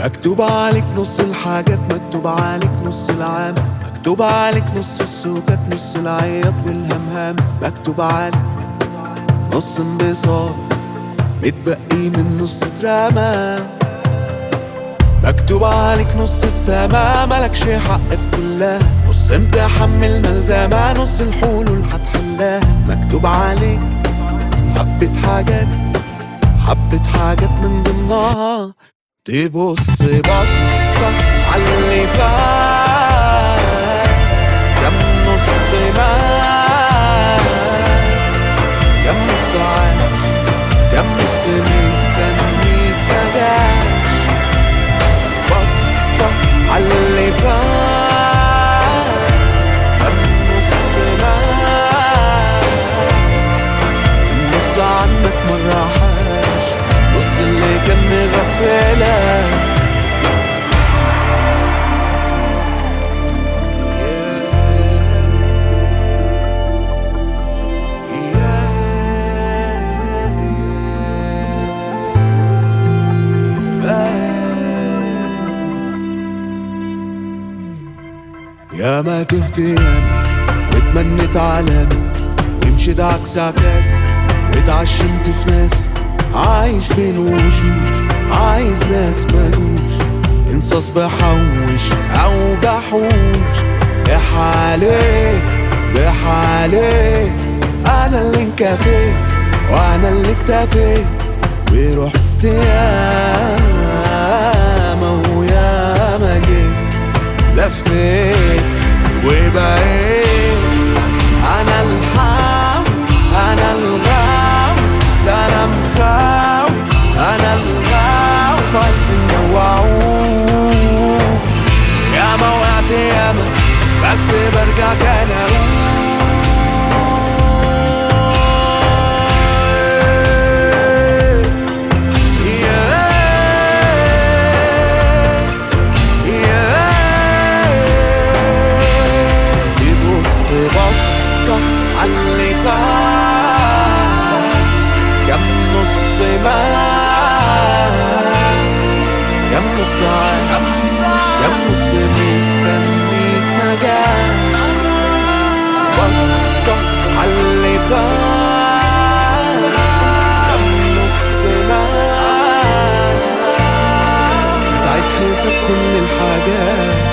مكتوب عليك نص الحاجات مكتوب عليك نص العام مكتوب عليك نص السكات نص العياط والهمهام مكتوب عليك نص انبساط متبقي من نص اترمى مكتوب عليك نص السما ملكش حق في كلها نص امتحان من الملزمة نص الحلول هتحلها مكتوب عليك حبة حاجات حبة حاجات من ضمنها تبص بصة على اللي فات كم نص مات كم نص عاش كم نص مستنيك مجاش بصة على اللي فات كم نص مات النص عنك مراحاش نص اللي كان مغفلك يا ما تهت ياما واتمنيت علامة ويمشي ده عكس عكاس واتعشمت في ناس عايش بين وشوش عايز ناس ملوش انصاص بحوش او بحوش بحالي بحالي انا اللي انكفيت وانا اللي اكتفيت ورحت ياما وياما جيت لفيت وبقيت انا الحام انا الغاو ده انا مخاو انا الغاو عايزين نوعوه ياما وقعت ياما بس برجع تاني اقول يبص بصة عاللي فات كم نص مات كم نص عاش كم نص مستنيك مجاش بصة عاللي فات كم نص مات تعيد حساب كل الحاجات